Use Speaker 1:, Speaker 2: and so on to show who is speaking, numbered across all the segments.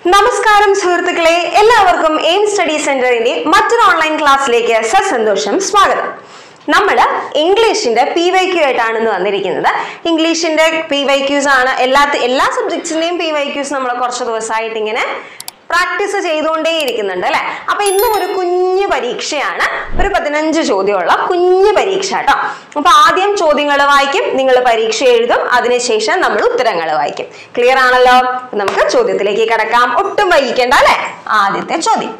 Speaker 1: നമസ്കാരം സുഹൃത്തുക്കളെ എല്ലാവർക്കും എയിം സ്റ്റഡി സെന്ററിന്റെ മറ്റൊരു ഓൺലൈൻ ക്ലാസ്സിലേക്ക് സസന്തോഷം സ്വാഗതം നമ്മൾ ഇംഗ്ലീഷിന്റെ പി വൈ ക്യു ആയിട്ടാണ് ഇന്ന് വന്നിരിക്കുന്നത് ഇംഗ്ലീഷിന്റെ പി വൈ ക്യൂസ് ആണ് എല്ലാ എല്ലാ സബ്ജക്ട്സിന്റെയും പി വൈ ക്യൂസ് നമ്മൾ കുറച്ച് ദിവസമായിട്ട് ഇങ്ങനെ പ്രാക്ടീസ് ചെയ്തുകൊണ്ടേ ഇരിക്കുന്നുണ്ട് അല്ലെ അപ്പൊ ഇന്നും ഒരു കുഞ്ഞു പരീക്ഷയാണ് ഒരു പതിനഞ്ച് ചോദ്യമുള്ള കുഞ്ഞു പരീക്ഷ കേട്ടോ അപ്പൊ ആദ്യം ചോദ്യങ്ങൾ വായിക്കും നിങ്ങൾ പരീക്ഷ എഴുതും അതിനുശേഷം നമ്മൾ ഉത്തരങ്ങൾ വായിക്കും ക്ലിയർ ആണല്ലോ അപ്പൊ നമുക്ക് ചോദ്യത്തിലേക്ക് കിടക്കാം ഒട്ടും വൈകിക്കേണ്ട അല്ലെ ആദ്യത്തെ ചോദ്യം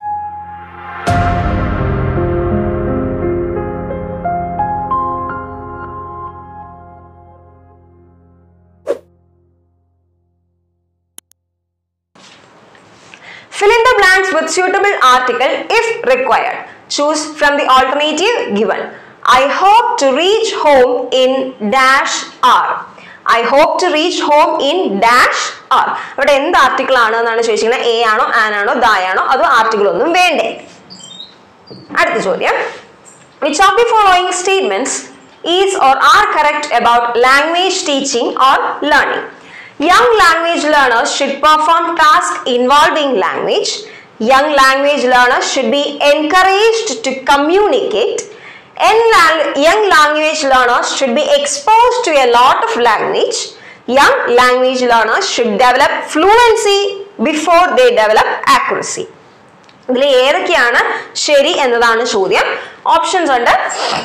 Speaker 1: Fill in the blanks with suitable article if required. Choose from the alternative given. I hope to reach home in dash R. I hope to reach home in dash R. ഇവിടെ എന്ത് ആർട്ടിക്കിൾ ആണ് എന്നാണ് ചോദിച്ചിരിക്കുന്നത് A ആണോ an ആണോ ദായാണോ അതോ article ഒന്നും വേണ്ടേ അടുത്ത ചോദ്യം Which of the following statements is or are correct about language teaching or learning? Young language learners should perform tasks involving language. Young language learners should be encouraged to communicate. And lang- young language learners should be exposed to a lot of language. Young language learners should develop fluency before they develop accuracy. ഇതിൽ ഏതൊക്കെയാണ് ശരി എന്നതാണ് ചോദ്യം options ഉണ്ട്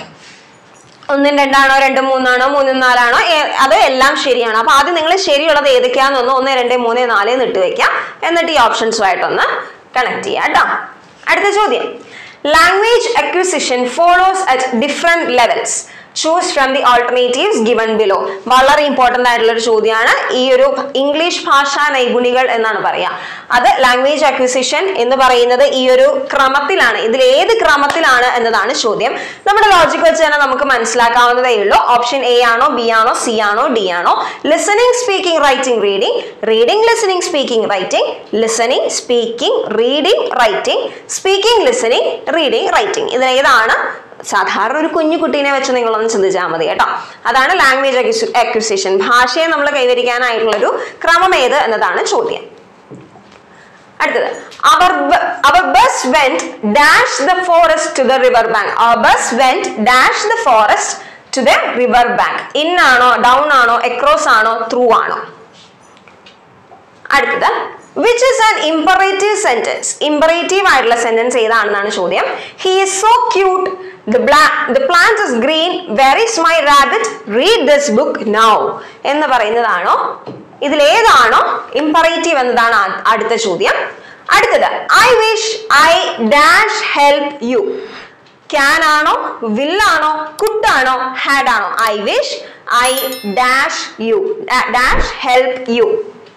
Speaker 1: ഒന്നും രണ്ടാണോ രണ്ടും മൂന്നാണോ മൂന്നും നാലാണോ ഏ- അത് എല്ലാം ശരിയാണ് അപ്പൊ ആദ്യം നിങ്ങൾ ശരിയുള്ളത് ഏതൊക്കെയാണെന്ന് ഒന്ന് രണ്ട് മൂന്ന് നാല് എന്ന് ഇട്ട് വെക്കാം എന്നിട്ട് ഈ ഓപ്ഷൻസുമായിട്ടൊന്ന് കണക്ട് ചെയ്യാം കേട്ടോ അടുത്ത ചോദ്യം language acquisition follows at different levels choose from the alternatives given below വളരെ ഇമ്പോർട്ടന്റ് ആയിട്ടുള്ള ഒരു ചോദ്യമാണ് ഈ ഒരു ഇംഗ്ലീഷ് ഭാഷാ നൈപുണികൾ എന്നാണ് പറയാ അത് ലാംഗ്വേജ് അക്വിസിഷൻ എന്ന് പറയുന്നത് ഈ ഒരു ക്രമത്തിലാണ് ഇതിൽ ഏത് ക്രമത്തിലാണ് എന്നതാണ് ചോദ്യം നമ്മുടെ ലോജിക് വെച്ച് തന്നെ നമുക്ക് മനസ്സിലാക്കാവുന്നതേ ഉള്ളൂ ഓപ്ഷൻ എ ആണോ ബി ആണോ സി ആണോ ഡി ആണോ listening speaking writing reading reading listening speaking writing listening speaking reading writing speaking listening reading writing ഇതിൽ ഏതാണ് സാധാരണ ഒരു കുഞ്ഞു കുട്ടീനെ വെച്ച് നിങ്ങളൊന്ന് ചിന്തിച്ചാൽ മതി കേട്ടോ അതാണ് ലാംഗ്വേജ് അക്വിസിഷൻ ഭാഷയെ നമ്മൾ കൈവരിക്കാനായിട്ടുള്ളൊരു ക്രമം ഏത് എന്നതാണ് ചോദ്യം അടുത്തത് our our bus went dash the forest to the river bank our bus went dash the forest to the river bank in ആണോ ഡൗൺ ആണോ എക്രോസ് ആണോ ത്രൂ ആണോ അടുത്തത് which is an imperative sentence imperative ആയിട്ടുള്ള sentence ഏതാണെന്നാണ് ചോദ്യം he is so cute the plant is green where is my rabbit read this book now എന്ന് പറയുന്നതാണോ ഇതിൽ ഏതാണോ ഇമ്പറേറ്റീവ് എന്നതാണ് ആ- അടുത്ത ചോദ്യം അടുത്തത് I wish I dash help you can ആണോ വിൽ ആണോ കുഡ് ആണോ ഹാഡ് ആണോ I wish I dash you dash help you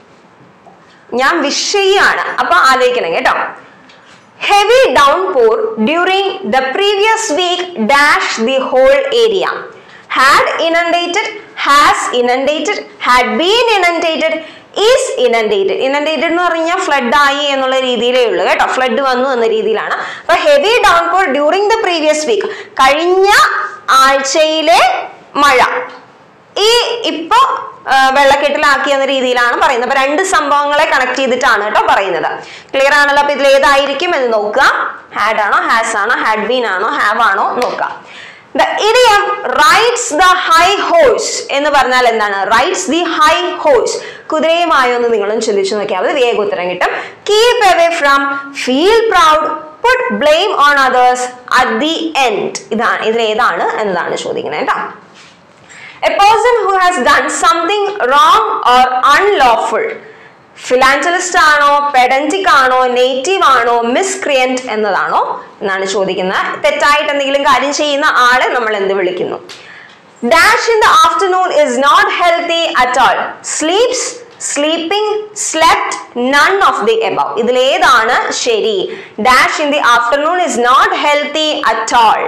Speaker 1: ഞാൻ വിഷ് ചെയ്യാണ് അപ്പൊ ആലോചിക്കണം കേട്ടോ heavy downpour during the previous week dash the whole area had inundated has inundated had been inundated is inundated inundated എന്ന് പറഞ്ഞാൽ flood ആയി എന്നുള്ള രീതിയിലേ ഉള്ളൂ കേട്ടോ ഫ്ലഡ് വന്നു എന്ന രീതിയിലാണ് അപ്പൊ heavy downpour during the previous week കഴിഞ്ഞ ആഴ്ചയിലെ മഴ ഈ ഇപ്പൊ ആ, വെള്ളക്കെട്ടിലാക്കി എന്ന രീതിയിലാണ് പറയുന്നത് അപ്പൊ രണ്ട് സംഭവങ്ങളെ കണക്ട് ചെയ്തിട്ടാണ് കേട്ടോ പറയുന്നത് ക്ലിയർ ആണല്ലോ അപ്പൊ ഇതിൽ ഏതായിരിക്കും എന്ന് നോക്കുക ഹാഡ് ആണോ ഹാസ് ആണോ ഹാഡ് ബീൻ ആണോ ഹാവ് ആണോ നോക്കാം the idiom rides the high horse എന്ന് പറഞ്ഞാൽ എന്താണ് റൈറ്റ്സ് ദി ഹൈ ഹോഴ്സ് കുതിരയുമായോ എന്ന് നിങ്ങളും ചിന്തിച്ചു നോക്കിയാൽ മതി വേഗം ഉത്തരം കിട്ടും keep away from feel proud put blame on others at the end ഇതാണ് ഇതിൽ ഏതാണ് എന്നതാണ് ചോദിക്കുന്നത് കേട്ടോ A person who has done something wrong or unlawful ഫിലാൻറ്റലിസ്റ്റ് ആണോ പെഡന്റിക് ആണോ നേറ്റീവ് ആണോ മിസ്ക്രിയന്റ് എന്നതാണോ എന്നാണ് ചോദിക്കുന്നത് തെറ്റായിട്ട് എന്തെങ്കിലും കാര്യം ചെയ്യുന്ന ആളെ നമ്മൾ എന്ത് വിളിക്കുന്നു dash in the afternoon is not healthy at all sleeps sleeping slept none of the above ഇതിൽ ഏതാണ് ശരി dash in the afternoon is not healthy at all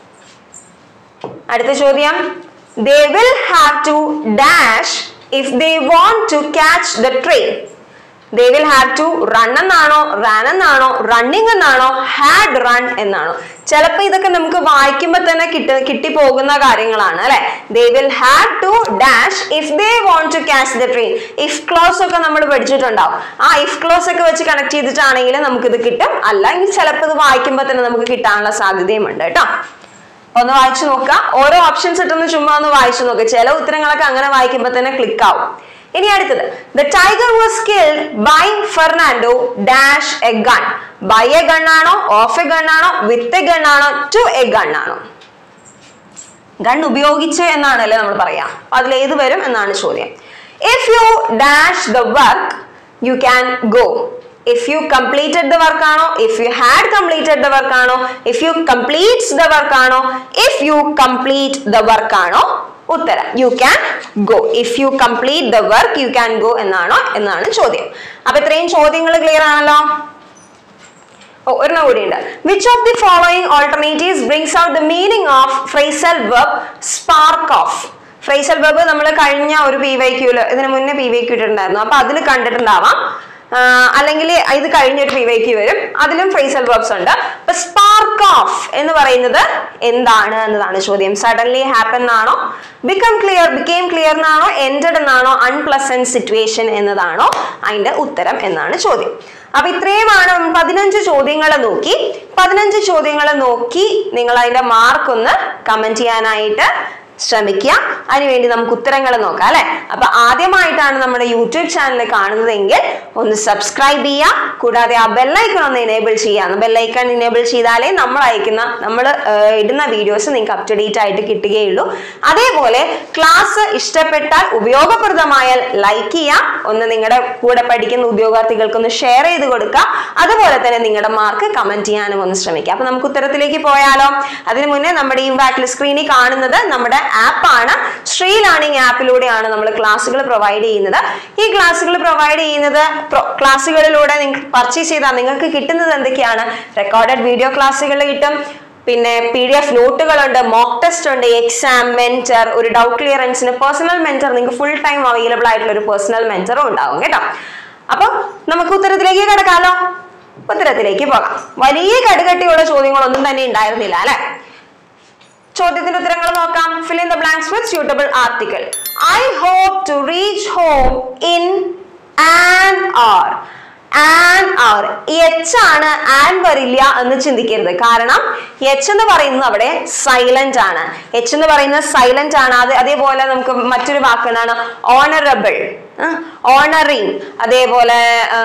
Speaker 1: അടുത്ത ചോദ്യം they will have to dash if they want to catch the train they will have to run എന്നാണോ ran എന്നാണോ running എന്നാണോ had run എന്നാണോ ചിലപ്പോൾ ഇതൊക്കെ നമുക്ക് വായിക്കുമ്പോൾ തന്നെ കിട്ടി കിട്ടിപ്പോകുന്ന കാര്യങ്ങളാണ് അല്ലെ they will have to dash if they want to catch the train if clause ഒക്കെ നമ്മൾ പഠിച്ചിട്ടുണ്ടാവും ആ ഇഫ് ക്ലോസ് ഒക്കെ വെച്ച് കണക്ട് ചെയ്തിട്ടാണെങ്കിൽ നമുക്കിത് കിട്ടും അല്ലെങ്കിൽ ചിലപ്പോൾ ഇത് വായിക്കുമ്പോൾ തന്നെ നമുക്ക് കിട്ടാനുള്ള സാധ്യതയും ഉണ്ട് കേട്ടോ ഒന്ന് വായിച്ചു നോക്കുക ഓരോ ഓപ്ഷൻസ് ഇട്ടൊന്ന് ചുമ്മാ ഒന്ന് വായിച്ചു നോക്കുക ചില ഉത്തരങ്ങളൊക്കെ അങ്ങനെ വായിക്കുമ്പോൾ തന്നെ ക്ലിക്ക് ആവും ഇനി അടുത്തത് the tiger was killed by Fernando dash a gun by a gun ആണോ ഓഫ് എ ഗൺ ആണോ വിത്ത് എ ഗൺ ആണോ ടു എ ഗൺ ആണോ ഗൺ ഉപയോഗിച്ച് എന്നാണല്ലേ നമ്മൾ പറയാം അപ്പൊ അതിൽ ഏത് വരും എന്നാണ് ചോദ്യം if you dash the work you can go if you completed the work ആണോ if you had completed the work ആണോ if you completes the work ആണോ if you complete the work ആണോ ഉത്തരം you can go if you complete the work you can go എന്നാണോ എന്നാണ് ചോദ്യം അപ്പൊ ഇത്രയും ചോദ്യങ്ങൾ ക്ലിയർ ആണല്ലോ ഓ ഒരെണ്ണം കൂടിയുണ്ട് which of the following alternatives brings out the meaning of phrasal verb spark of phrasal verb നമ്മൾ കഴിഞ്ഞ ഒരു പി വൈ ക്യൂല് ഇതിന് മുന്നേ പി വൈ ക്യൂ ഇട്ടിട്ടുണ്ടായിരുന്നു അപ്പൊ അതിൽ കണ്ടിട്ടുണ്ടാവാം അല്ലെങ്കിൽ ഇത് കഴിഞ്ഞൊരു പി വൈ ക്യൂ വരും അതിലും ഫ്രൈസൽ വെബ്സ് ഉണ്ട് അപ്പൊ സ്പാർക്ക് ഓഫ് എന്ന് പറയുന്നത് എന്താണ് എന്നതാണ് ചോദ്യം സഡൻലി ഹാപ്പൻ എന്നാണോ ബിക്കം ക്ലിയർ ബിക്കെയിം ക്ലിയർ എന്നാണോ എൻറ്റഡ് എന്നാണോ അൺപ്ലസന്റ് സിറ്റുവേഷൻ എന്നതാണോ അതിന്റെ ഉത്തരം എന്നാണ് ചോദ്യം അപ്പൊ ഇത്രയുമാണ് പതിനഞ്ച് ചോദ്യങ്ങൾ നോക്കി പതിനഞ്ച് ചോദ്യങ്ങൾ നോക്കി നിങ്ങൾ അതിന്റെ മാർക്ക് ഒന്ന് കമന്റ് ചെയ്യാനായിട്ട് ശ്രമിക്കുക അതിനുവേണ്ടി നമുക്ക് ഉത്തരങ്ങൾ നോക്കാം അല്ലെ അപ്പൊ ആദ്യമായിട്ടാണ് നമ്മുടെ യൂട്യൂബ് ചാനൽ കാണുന്നതെങ്കിൽ ഒന്ന് സബ്സ്ക്രൈബ് ചെയ്യുക കൂടാതെ ആ ബെല്ലൈക്കൺ ഒന്ന് എനേബിൾ ചെയ്യുക ബെല്ലൈക്കൺ എനേബിൾ ചെയ്താലേ നമ്മൾ അയക്കുന്ന നമ്മൾ ഇടുന്ന വീഡിയോസ് നിങ്ങൾക്ക് അപ് ടു ഡേറ്റ് ആയിട്ട് കിട്ടുകയുള്ളൂ അതേപോലെ ക്ലാസ് ഇഷ്ടപ്പെട്ടാൽ ഉപയോഗപ്രദമായാൽ ലൈക്ക് ചെയ്യാം ഒന്ന് നിങ്ങളുടെ കൂടെ പഠിക്കുന്ന ഉദ്യോഗാർത്ഥികൾക്ക് ഒന്ന് ഷെയർ ചെയ്ത് കൊടുക്കുക അതുപോലെ തന്നെ നിങ്ങളുടെ മാർക്ക് കമന്റ് ചെയ്യാനും ഒന്ന് ശ്രമിക്കുക അപ്പൊ നമുക്ക് ഉത്തരത്തിലേക്ക് പോയാലോ അതിനു മുന്നേ നമ്മുടെ ഈ ബാക്കിൽ സ്ക്രീനിൽ കാണുന്നത് നമ്മുടെ ആപ്പാണ് ശ്രീ ലേണിംഗ് ആപ്പിലൂടെയാണ് നമ്മൾ ക്ലാസ്സുകൾ പ്രൊവൈഡ് ചെയ്യുന്നത് ഈ ക്ലാസ്സുകൾ പ്രൊവൈഡ് ചെയ്യുന്നത് ക്ലാസ്സുകളിലൂടെ നിങ്ങൾക്ക് പർച്ചേസ് ചെയ്താൽ നിങ്ങൾക്ക് കിട്ടുന്നത് എന്തൊക്കെയാണ് റെക്കോർഡഡ് വീഡിയോ ക്ലാസ്സുകൾ കിട്ടും പിന്നെ പി ഡി എഫ് നോട്ടുകളുണ്ട് മോക്ക് ടെസ്റ്റ് ഉണ്ട് എക്സാം മെന്റർ ഒരു ഡൗട്ട് ക്ലിയറൻസിന് പേഴ്സണൽ മെന്റർ നിങ്ങൾക്ക് ഫുൾ ടൈം അവൈലബിൾ ആയിട്ടുള്ള ഒരു പേഴ്സണൽ മെന്ററും ഉണ്ടാവും കേട്ടോ അപ്പൊ നമുക്ക് ഉത്തരത്തിലേക്ക് കിടക്കാലോ ഉത്തരത്തിലേക്ക് പോകാം വലിയ കടുകട്ടിയുള്ള ചോദ്യങ്ങളൊന്നും തന്നെ ഉണ്ടായിരുന്നില്ല അല്ലെ ചോദ്യത്തിന്റെ ഉത്തരങ്ങൾ നോക്കാം fill in the blanks with suitable article I hope to reach home in an or an hour H ആണ് ആൻ വരില്ല എന്ന് ചിന്തിക്കരുത് കാരണം എച്ച് എന്ന് പറയുന്നത് അവിടെ സൈലന്റ് ആണ് എച്ച് എന്ന് പറയുന്നത് സൈലന്റ് ആണ് അത് അതേപോലെ നമുക്ക് മറ്റൊരു വാക്ക് എന്താണ് ഓണറബിൾ ഓണറിങ് അതേപോലെ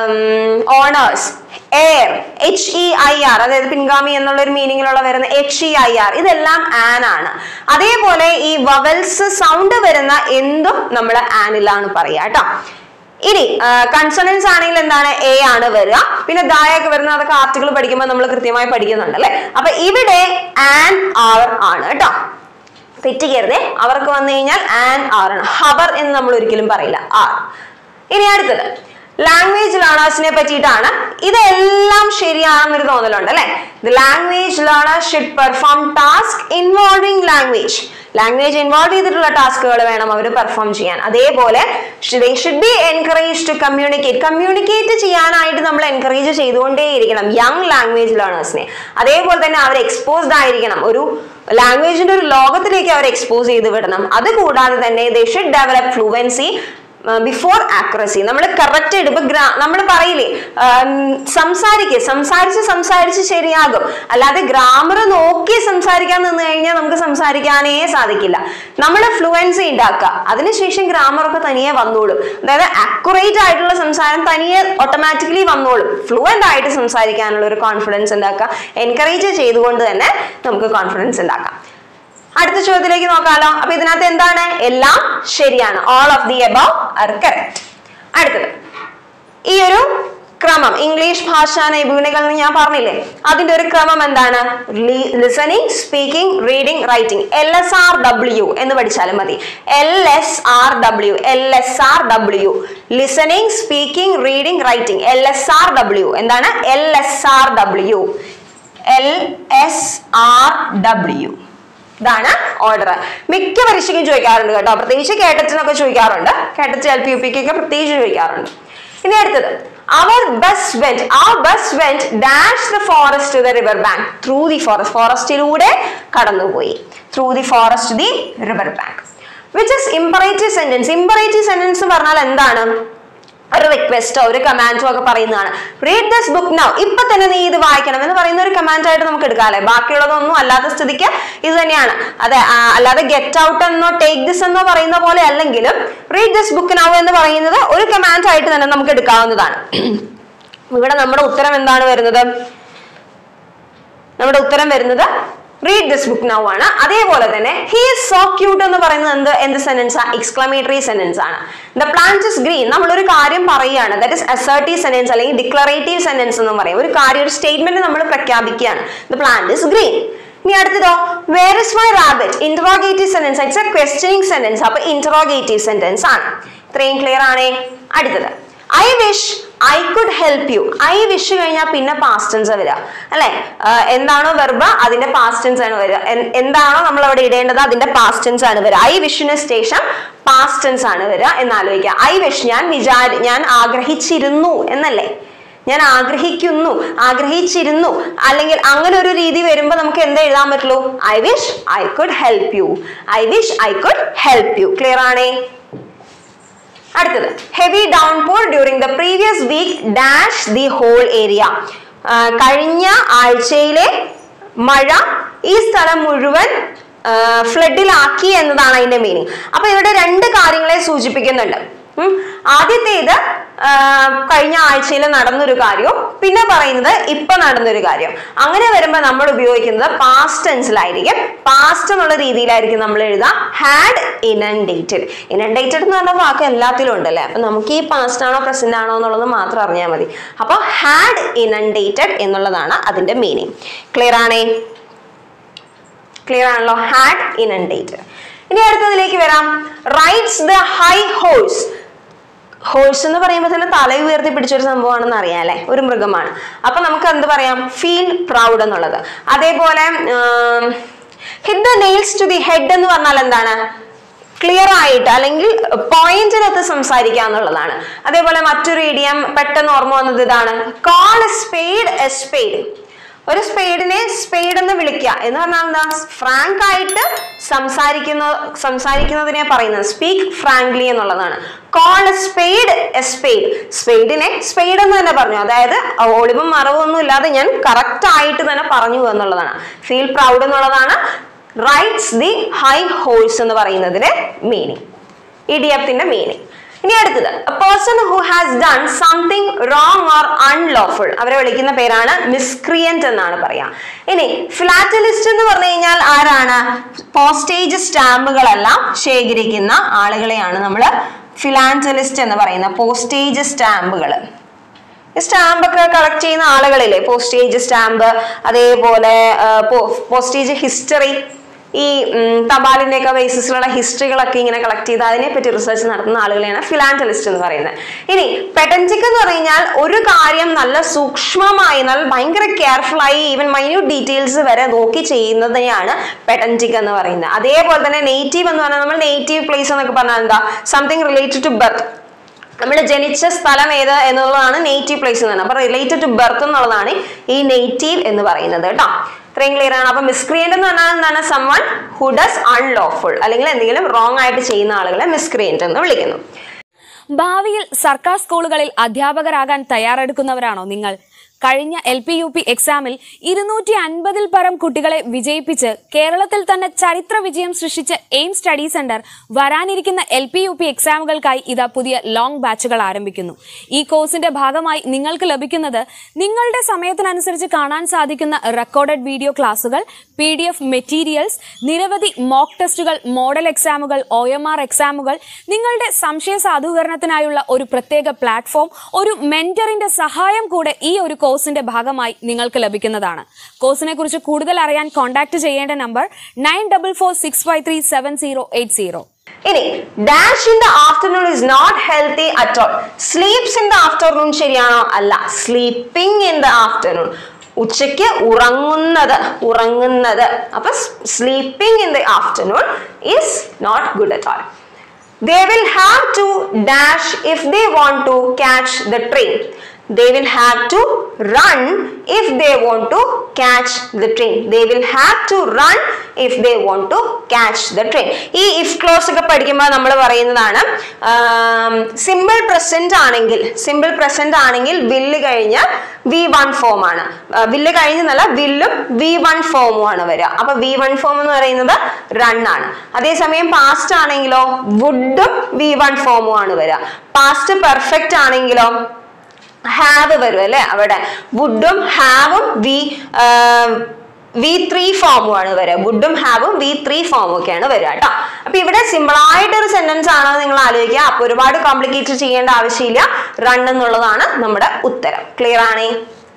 Speaker 1: honours heir H E I R അതായത് പിൻഗാമി എന്നുള്ള ഒരു മീനിങ്ങിലുള്ള വരുന്ന എച്ച് ഇ ഐ ആർ ഇതെല്ലാം ആൻ ആണ് അതേപോലെ ഈ വവൽസ് സൗണ്ട് വരുന്ന എന്തും നമ്മൾ ആനിലാണ് പറയുക കേട്ടോ ഇനി കൺസണൻസ് ആണെങ്കിൽ എന്താണ് എ ആണ് വരിക പിന്നെ ദായൊക്കെ വരുന്ന അതൊക്കെ ആർട്ടിക്കിൾ പഠിക്കുമ്പോൾ നമ്മൾ കൃത്യമായി പഠിക്കുന്നുണ്ട് അല്ലെ അപ്പൊ ഇവിടെ ആൻ ആർ ആണ് കേട്ടോ തെറ്റിക്കരുതേ അവർക്ക് വന്നു കഴിഞ്ഞാൽ ആൻ ആർ ആണ് ഹവർ എന്ന് നമ്മൾ ഒരിക്കലും പറയില്ല ആർ ഇനി അടുത്തത് ലാംഗ്വേജ് ലേണേഴ്സിനെ പറ്റിയിട്ടാണ് ഇതെല്ലാം ശരിയാണെന്നൊരു തോന്നലുണ്ട് അല്ലെ the language learner should perform task involving language language involve ചെയ്തിട്ടുള്ള ടാസ്കുകൾ വേണം അവർ പെർഫോം ചെയ്യാൻ അതേപോലെ should be encourage to communicate communicate ചെയ്യാനായിട്ട് നമ്മൾ എൻകറേജ് ചെയ്തുകൊണ്ടേയിരിക്കണം യങ് ലാംഗ്വേജ് ലേണേഴ്സിനെ അതേപോലെ തന്നെ അവർ എക്സ്പോസ്ഡ് ആയിരിക്കണം ഒരു ലാംഗ്വേജിന്റെ ഒരു ലോകത്തിലേക്ക് അവർ എക്സ്പോസ് ചെയ്ത് വിടണം അതുകൂടാതെ തന്നെ they should develop fluency before accuracy നമ്മൾ കറക്റ്റ് ആയിട്ട് ഇപ്പൊ നമ്മൾ പറയില്ലേ സംസാരിക്കുക സംസാരിച്ച് സംസാരിച്ച് ശരിയാകും അല്ലാതെ ഗ്രാമർ നോക്കി സംസാരിക്കാൻ നിന്ന് കഴിഞ്ഞാൽ നമുക്ക് സംസാരിക്കാനേ സാധിക്കില്ല നമ്മൾ ഫ്ലുവൻസി ഉണ്ടാക്കുക അതിനുശേഷം ഗ്രാമർ ഒക്കെ തനിയെ വന്നോളും അതായത് അക്യുറേറ്റ് ആയിട്ടുള്ള സംസാരം തനിയെ ഓട്ടോമാറ്റിക്കലി വന്നോളും ഫ്ലുവൻ്റ് ആയിട്ട് സംസാരിക്കാനുള്ള ഒരു കോൺഫിഡൻസ് ഉണ്ടാക്കുക എൻകറേജ് ചെയ്തുകൊണ്ട് തന്നെ നമുക്ക് കോൺഫിഡൻസ് ഉണ്ടാക്കാം അടുത്ത ചോദ്യത്തിലേക്ക് നോക്കാലോ അപ്പൊ ഇതിനകത്ത് എന്താണ് എല്ലാം ശരിയാണ് all of the above are correct അടുത്തത് ഈ ഒരു ക്രമം ഇംഗ്ലീഷ് ഭാഷാ നൈപുണികൾ എന്ന് ഞാൻ പറഞ്ഞില്ലേ അതിന്റെ ഒരു ക്രമം എന്താണ് listening speaking reading writing L S R W എന്ന് പഠിച്ചാലും മതി L S R W L S R W listening speaking reading writing L S R W എന്താണ് L S R W L S R W ഇതാണ് order മിക്ക പരീക്ഷയ്ക്കും ചോദിക്കാറുണ്ട് കേട്ടോ പ്രത്യേകിച്ച് കേട്ടറ്റിനൊക്കെ ചോദിക്കാറുണ്ട് കേട്ടറ്റ് എൽ പി യു പിക്കൊക്കെ പ്രത്യേകിച്ച് ചോദിക്കാറുണ്ട് ഇനി അടുത്തത് our bus went uh bus went dash the forest to the river bank through the forest ഫോറസ്റ്റിലൂടെ കടന്നുപോയി through the forest the river bank which is imperative sentence imperative sentence പറഞ്ഞാൽ എന്താണ് ഒരു റിക്വസ്റ്റോ ഒരു കമാൻഡോ ഒക്കെ പറയുന്നതാണ് റീഡ് ദിസ് ബുക്ക് നൗ ഇപ്പൊ തന്നെ നീ ഇത് വായിക്കണം എന്ന് പറയുന്ന ഒരു കമാൻഡ് ആയിട്ട് നമുക്ക് എടുക്കാം അല്ലെ ബാക്കിയുള്ളതൊന്നും അല്ലാത്ത സ്ഥിതിക്ക് ഇത് തന്നെയാണ് അതെ ആ, അല്ലാതെ ഗെറ്റ് ഔട്ട് എന്നോ ടേക്ക് ദിസ് എന്നോ പറയുന്ന പോലെ അല്ലെങ്കിലും റീഡ് ദിസ് ബുക്ക് നൗ എന്ന് പറയുന്നത് ഒരു കമാൻഡ് ആയിട്ട് തന്നെ നമുക്ക് എടുക്കാവുന്നതാണ് ഇവിടെ നമ്മുടെ ഉത്തരം എന്താണ് വരുന്നത് നമ്മുടെ ഉത്തരം വരുന്നത് റീഡ് ദിസ് ബുക്ക് നൗ ആണ് അതേപോലെ തന്നെ ഹി ഈസ് സോ ക്യൂട്ട് എന്ന് പറയുന്നത് എന്ത് എന്ത് സെന്റൻസ് ആണ് എക്സ്ക്ലമേറ്ററി സെന്റൻസ് ആണ് ദ പ്ലാന്റ് ഇസ് ഗ്രീൻ നമ്മളൊരു കാര്യം പറയുകയാണ് ദാറ്റ് ഇസ് അസേർട്ടീവ് സെന്റൻസ് അല്ലെങ്കിൽ ഡിക്ലറേറ്റീവ് സെന്റൻസ് എന്ന് പറയും ഒരു കാര്യം ഒരു സ്റ്റേറ്റ്മെന്റ് നമ്മൾ പ്രഖ്യാപിക്കുകയാണ് ദ പ്ലാന്റ് ഇസ് ഗ്രീൻ ഇനി അടുത്തതോ where is my rabbit interrogative sentence it's a questioning sentence അപ്പൊ ഇന്ററോഗേറ്റീവ് സെന്റൻസ് ആണ് ഇത്രയും ക്ലിയർ ആണേ അടുത്തത് I wish I could help you I wish കഴിഞ്ഞാൽ പിന്നെ പാസ്റ്റൻസ് വരിക അല്ലെ എന്താണോ വെർബ് അതിന്റെ പാസ്റ്റൻസ് ആണ് വരിക എൻ- എന്താണോ നമ്മൾ അവിടെ ഇടേണ്ടത് അതിന്റെ പാസ്റ്റൻസ് ആണ് വരിക ഐ വിഷിന് ശേഷം പാസ്റ്റൻസ് ആണ് വരിക എന്ന് ആലോചിക്കുക ഐ വിഷ് ഞാൻ വിചാരി ഞാൻ ആഗ്രഹിച്ചിരുന്നു എന്നല്ലേ ഞാൻ ആഗ്രഹിക്കുന്നു ആഗ്രഹിച്ചിരുന്നു അല്ലെങ്കിൽ അങ്ങനെ ഒരു രീതി വരുമ്പോൾ നമുക്ക് എന്താ എഴുതാൻ പറ്റുള്ളൂ I wish I could help you I wish I could help you clear ആണേ അടുത്തത് heavy downpour during the previous week dash the whole area കഴിഞ്ഞ ആഴ്ചയിലെ മഴ ഈ സ്ഥലം മുഴുവൻ ഫ്ലഡിലാക്കി എന്നതാണ് അതിന്റെ മീനിങ് അപ്പൊ ഇവിടെ രണ്ട് കാര്യങ്ങളെ സൂചിപ്പിക്കുന്നുണ്ട് ഉം. ആദ്യത്തേത് ആ, കഴിഞ്ഞ ആഴ്ചയിൽ നടന്നൊരു കാര്യവും പിന്നെ പറയുന്നത് ഇപ്പൊ നടന്നൊരു കാര്യം അങ്ങനെ വരുമ്പോൾ നമ്മൾ ഉപയോഗിക്കുന്നത് പാസ്റ്റ് ടെൻസിലായിരിക്കും പാസ്റ്റ് എന്നുള്ള രീതിയിലായിരിക്കും നമ്മൾ എഴുതുക ഹാഡ് ഇനൻഡേറ്റഡ് ഇനൻഡേറ്റഡ് എന്ന് പറഞ്ഞ വാക്ക് എല്ലാത്തിലും ഉണ്ടല്ലേ അപ്പൊ നമുക്ക് ഈ പാസ്റ്റ് ആണോ പ്രസന്റ് ആണോ എന്നുള്ളത് മാത്രം അറിഞ്ഞാൽ മതി അപ്പോൾ ഹാഡ് ഇനൻഡേറ്റഡ് എന്നുള്ളതാണ് അതിന്റെ മീനിങ് ക്ലിയർ ആണേ ക്ലിയർ ആണല്ലോ ഹാഡ് ഇനൻഡേറ്റഡ് ഇനി അടുത്തതിലേക്ക് വരാം rides the high horse horse എന്ന് പറയുമ്പോൾ തന്നെ തല ഉയർത്തി പിടിച്ചൊരു സംഭവമാണെന്ന് അറിയാം അല്ലെ ഒരു മൃഗമാണ് അപ്പൊ നമുക്ക് എന്ത് പറയാം ഫീൽ പ്രൗഡ് എന്നുള്ളത് അതേപോലെ hit the nails to the head എന്ന് പറഞ്ഞാൽ എന്താണ് ക്ലിയർ ആയിട്ട് അല്ലെങ്കിൽ പോയിന്റിനകത്ത് സംസാരിക്കുക എന്നുള്ളതാണ് അതേപോലെ മറ്റൊരു ഇഡിയം പെട്ടെന്ന് ഓർമ്മ വന്നത് ഇതാണ് call a spade a spade ഒരു സ്പെയ്ഡിനെ സ്പെയ്ഡ് എന്ന് വിളിക്കുക എന്ന് പറഞ്ഞാൽ എന്താ ഫ്രാങ്ക് ആയിട്ട് സംസാരിക്കുന്ന സംസാരിക്കുന്നതിനെ പറയുന്നത് സ്പീക്ക് ഫ്രാങ്ക്ലി എന്നുള്ളതാണ് call a spade a spade സ്പെയ്ഡിനെ സ്പെയ്ഡ് എന്ന് തന്നെ പറഞ്ഞു അതായത് ഒളിവും മറവും ഒന്നും ഇല്ലാതെ ഞാൻ കറക്റ്റ് ആയിട്ട് തന്നെ പറഞ്ഞു എന്നുള്ളതാണ് ഫീൽ പ്രൗഡ് എന്നുള്ളതാണ് റൈറ്റ്സ് ദി ഹൈ ഹോഴ്സ് എന്ന് പറയുന്നതിന്റെ മീനിങ് ഇഡിയത്തിന്റെ മീനിങ് ഇനി അടുത്തത് person who has done something wrong or unlawful അവരെ വിളിക്കുന്ന പേരാണ് മിസ്ക്രിയന്റ് എന്നാണ് പറയാ ഇനി ഫിലാറ്റലിസ്റ്റ് എന്ന് പറഞ്ഞു കഴിഞ്ഞാൽ ആരാണ് പോസ്റ്റേജ് സ്റ്റാമ്പുകളെല്ലാം ശേഖരിക്കുന്ന ആളുകളെയാണ് നമ്മൾ ഫിലാറ്റലിസ്റ്റ് എന്ന് പറയുന്ന പോസ്റ്റേജ് സ്റ്റാമ്പുകൾ സ്റ്റാമ്പ് ഒക്കെ കളക്ട് ചെയ്യുന്ന ആളുകളില്ലേ പോസ്റ്റേജ് സ്റ്റാമ്പ് അതേപോലെ പോസ്റ്റേജ് ഹിസ്റ്ററി ഈ ഉം, തപാലിന്റെ ഒക്കെ ബേസിസിലുള്ള ഹിസ്റ്ററികളൊക്കെ ഇങ്ങനെ കളക്ട് ചെയ്ത് അതിനെപ്പറ്റി റിസർച്ച് നടത്തുന്ന ആളുകളെയാണ് ഫിലാൻറ്റലിസ്റ്റ് എന്ന് പറയുന്നത് ഇനി പെട്ടൻറ്റിക് എന്ന് പറഞ്ഞാൽ ഒരു കാര്യം നല്ല സൂക്ഷ്മമായി നല്ല ഭയങ്കര കെയർഫുൾ ആയി ഈവൻ മൈന്യൂട്ട് ഡീറ്റെയിൽസ് വരെ നോക്കി ചെയ്യുന്നതിനെയാണ് പെട്ടൻറ്റിക് എന്ന് പറയുന്നത് അതേപോലെ തന്നെ നേറ്റീവ് എന്ന് പറഞ്ഞാൽ നമ്മൾ നേറ്റീവ് പ്ലേസ് എന്നൊക്കെ പറഞ്ഞാൽ എന്താ സംതിങ് റിലേറ്റഡ് ടു ബർത്ത് നമ്മൾ ജനിച്ച സ്ഥലം ഏത് എന്നുള്ളതാണ് നേറ്റീവ് പ്ലേസ് എന്ന് പറയുന്നത് അപ്പൊ റിലേറ്റഡ് ടു ബർത്ത് എന്നുള്ളതാണ് ഈ നേറ്റീവ് എന്ന് പറയുന്നത് കേട്ടോ ഇത്രയും ക്ലിയർ ആണ് അപ്പൊ മിസ്ക്രിയന്റ് എന്ന് പറഞ്ഞാൽ എന്താണ് സമ്മൺ ഹു ഡസ് അൺലോഫുൾ അല്ലെങ്കിൽ എന്തെങ്കിലും റോങ് ആയിട്ട് ചെയ്യുന്ന ആളുകളെ മിസ്ക്രിയന്റ് എന്ന് വിളിക്കുന്നു
Speaker 2: ഭാവിയിൽ സർക്കാർ സ്കൂളുകളിൽ അധ്യാപകരാകാൻ തയ്യാറെടുക്കുന്നവരാണോ നിങ്ങൾ കഴിഞ്ഞ എൽ പി യു പി എക്സാമിൽ ഇരുന്നൂറ്റി അൻപതിൽ പരം കുട്ടികളെ വിജയിപ്പിച്ച് കേരളത്തിൽ തന്നെ ചരിത്ര വിജയം സൃഷ്ടിച്ച എയിം സ്റ്റഡി സെന്റർ വരാനിരിക്കുന്ന എൽ പി യു പി എക്സാമുകൾക്കായി ഇതാ പുതിയ ലോങ് ബാച്ചുകൾ ആരംഭിക്കുന്നു ഈ കോഴ്സിന്റെ ഭാഗമായി നിങ്ങൾക്ക് ലഭിക്കുന്നത് നിങ്ങളുടെ സമയത്തിനനുസരിച്ച് കാണാൻ സാധിക്കുന്ന റെക്കോർഡഡ് വീഡിയോ ക്ലാസുകൾ പി ഡി എഫ് മെറ്റീരിയൽസ് നിരവധി മോക്ക് ടെസ്റ്റുകൾ മോഡൽ എക്സാമുകൾ ഒ എം ആർ എക്സാമുകൾ നിങ്ങളുടെ സംശയ സാധൂകരണത്തിനായുള്ള ഒരു പ്രത്യേക പ്ലാറ്റ്ഫോം ഒരു മെന്ററിന്റെ സഹായം കൂടെ ഈ ഒരു കോഴ്സിന്റെ ഭാഗമായി നിങ്ങൾക്ക് ലഭിക്കുന്നതാണ് കോഴ്സിനെ കുറിച്ച് കൂടുതൽ അറിയാൻ കോൺടാക്ട് ചെയ്യേണ്ട number nine double four six five three seven zero eight zero
Speaker 1: ഇനി dash in the afternoon is not healthy at all sleeps in the afternoon ശരിയാണോ അല്ല സ്ലീപ്പിംഗ് ഇൻ ദ ആഫ്റ്റർനൂൺ ഉച്ചയ്ക്ക് ഉറങ്ങുന്നത് ഉറങ്ങുന്നത് അപ്പൊ sleeping in the afternoon is not good at all they will have to dash if they want to catch the train they will have to run if they want to catch the train they will have to run if they want to catch the train ഈ if clause ഒക്കെ പഠിക്കുമ്പോൾ നമ്മൾ പറയുന്നതാണ് simple present ആണെങ്കിൽ simple present ആണെങ്കിൽ will കഴിഞ്ഞ് V one form ആണ് വില്ല് കഴിഞ്ഞെന്നല്ല വില്ലും വി വൺ ഫോമും ആണ് വരിക അപ്പൊ വി വൺ ഫോം എന്ന് പറയുന്നത് റൺ ആണ് അതേസമയം പാസ്റ്റ് ആണെങ്കിലോ വുഡും വി വൺ ഫോമും ആണ് വരിക പാസ്റ്റ് പെർഫെക്റ്റ് ആണെങ്കിലോ ഹാവ് വരും അല്ലെ അവിടെ വുഡും ഹാവും വി വി ത്രീ ഫോമുമാണ് വരിക വുഡും ഹാവും വി ത്രീ ഫോമും ഒക്കെയാണ് വരിക കേട്ടോ അപ്പൊ ഇവിടെ സിമ്പിൾ ആയിട്ടൊരു സെന്റൻസ് ആണ് നിങ്ങൾ ആലോചിക്കുക അപ്പൊ ഒരുപാട് കോംപ്ലിക്കേറ്റ് ചെയ്യേണ്ട ആവശ്യമില്ല റൺ എന്നുള്ളതാണ് നമ്മുടെ ഉത്തരം ക്ലിയർ ആണേ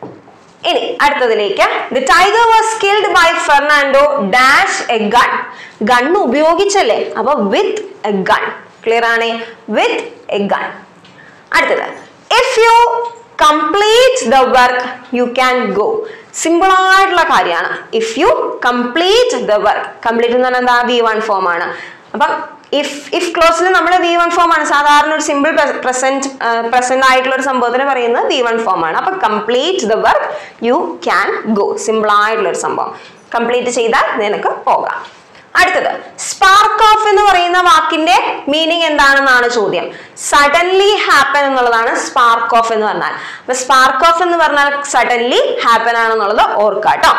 Speaker 1: ഇനി അടുത്തതിലേക്ക് the tiger was killed by Fernando dash a gun gun ഉപയോഗിച്ചല്ലേ അപ്പൊ വിത്ത് എ ഗൺ ക്ലിയർ ആണേ വിത്ത് എ ഗൺ അടുത്തത് if you complete the work you can go simple ആയിട്ടുള്ള കാര്യമാണ് if you complete the work complete എന്ന് പറഞ്ഞാൽ എന്താ V one form ആണ് അപ്പം ഇഫ് ഇഫ് ക്ലോസിൽ നമ്മൾ വി വൺ ഫോം ആണ് സാധാരണ ഒരു സിമ്പിൾ പ്രസന്റ് പ്രസന്റ് ആയിട്ടുള്ള ഒരു സംഭവത്തിന് പറയുന്നത് വി വൺ ഫോം ആണ് അപ്പൊ complete the work you can go simple ആയിട്ടുള്ള ഒരു സംഭവം കംപ്ലീറ്റ് ചെയ്താൽ നിനക്ക് പോകാം അടുത്തത് സ്പാർക്ക് ഓഫ് എന്ന് പറയുന്ന വാക്കിന്റെ മീനിങ് എന്താണെന്നാണ് ചോദ്യം സഡൻലി ഹാപ്പൻ എന്നുള്ളതാണ് സ്പാർക്ക് ഓഫ് എന്ന് പറഞ്ഞാൽ അപ്പൊ സ്പാർക്ക് ഓഫ് എന്ന് പറഞ്ഞാൽ സഡൻലി ഹാപ്പൻ ആണെന്നുള്ളത് ഓർക്കുക കേട്ടോ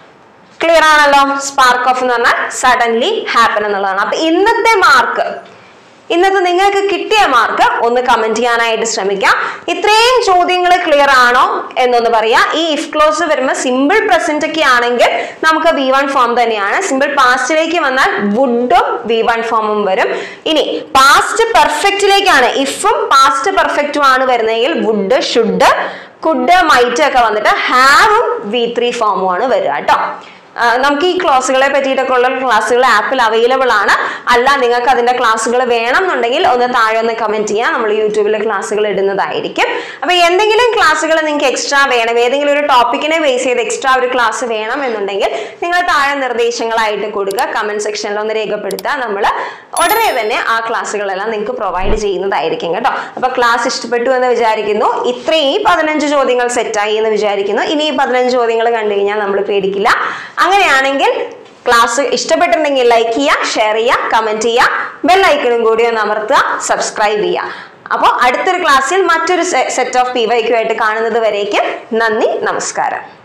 Speaker 1: ക്ലിയർ ആണല്ലോ സ്പാർക്ക് ഓഫ് എന്ന് പറഞ്ഞാൽ സഡൻലി ഹാപ്പൻ എന്നുള്ളതാണ് അപ്പൊ ഇന്നത്തെ മാർക്ക് ഇന്നത്തെ നിങ്ങൾക്ക് കിട്ടിയ മാർക്ക് ഒന്ന് കമന്റ് ചെയ്യാനായിട്ട് ശ്രമിക്കാം ഇത്രയും ചോദ്യങ്ങൾ ക്ലിയർ ആണോ എന്നൊന്ന് പറയാം ഈ ഇഫ് ക്ലോസ് വരുമ്പോൾ സിമ്പിൾ പ്രസന്റ് ഒക്കെ ആണെങ്കിൽ നമുക്ക് വി വൺ ഫോം തന്നെയാണ് സിമ്പിൾ പാസ്റ്റിലേക്ക് വന്നാൽ വുഡും വി വൺ ഫോമും വരും ഇനി പാസ്റ്റ് പെർഫെക്റ്റിലേക്കാണ് ഇഫും പാസ്റ്റ് പെർഫെക്റ്റും ആണ് വരുന്നതെങ്കിൽ വുഡ് ഷുഡ് കുഡ് മൈറ്റ് ഒക്കെ വന്നിട്ട് ഹാവും വി ത്രീ ഫോമും ആണ് വരിക കേട്ടോ ആ, നമുക്ക് ഈ ക്ലാസ്സുകളെ പറ്റിയിട്ടൊക്കെ ഉള്ള ക്ലാസ്സുകൾ ആപ്പിൽ അവൈലബിൾ ആണ് അല്ല നിങ്ങൾക്ക് അതിന്റെ ക്ലാസ്സുകൾ വേണം എന്നുണ്ടെങ്കിൽ ഒന്ന് താഴെ ഒന്ന് കമന്റ് ചെയ്യാം നമ്മൾ യൂട്യൂബിൽ ക്ലാസ്സുകൾ ഇടുന്നതായിരിക്കും അപ്പൊ എന്തെങ്കിലും ക്ലാസ്സുകൾ നിങ്ങൾക്ക് എക്സ്ട്രാ വേണം ഏതെങ്കിലും ഒരു ടോപ്പിക്കിനെ ബേസ് ചെയ്ത് എക്സ്ട്രാ ഒരു ക്ലാസ് വേണം എന്നുണ്ടെങ്കിൽ നിങ്ങൾ താഴെ നിർദ്ദേശങ്ങളായിട്ട് കൊടുക്കുക കമന്റ് സെക്ഷനിൽ ഒന്ന് രേഖപ്പെടുത്തുക നമ്മൾ ഉടനെ തന്നെ ആ ക്ലാസ്സുകളെല്ലാം നിങ്ങൾക്ക് പ്രൊവൈഡ് ചെയ്യുന്നതായിരിക്കും കേട്ടോ അപ്പൊ ക്ലാസ് ഇഷ്ടപ്പെട്ടു എന്ന് വിചാരിക്കുന്നു ഇത്രയും ഈ പതിനഞ്ച് ചോദ്യങ്ങൾ സെറ്റായി എന്ന് വിചാരിക്കുന്നു ഇനി ഈ പതിനഞ്ച് ചോദ്യങ്ങൾ കണ്ടു കഴിഞ്ഞാൽ നമ്മൾ പേടിക്കില്ല അങ്ങനെയാണെങ്കിൽ ക്ലാസ് ഇഷ്ടപ്പെട്ടിട്ടുണ്ടെങ്കിൽ ലൈക്ക് ചെയ്യുക ഷെയർ ചെയ്യുക കമന്റ് ചെയ്യുക ബെല്ലൈക്കണും കൂടി ഒന്ന് അമർത്തുക സബ്സ്ക്രൈബ് ചെയ്യുക അപ്പോൾ അടുത്തൊരു ക്ലാസ്സിൽ മറ്റൊരു സെറ്റ് ഓഫ് പി വൈക്കുമായിട്ട് കാണുന്നത് വരേക്കും നന്ദി നമസ്കാരം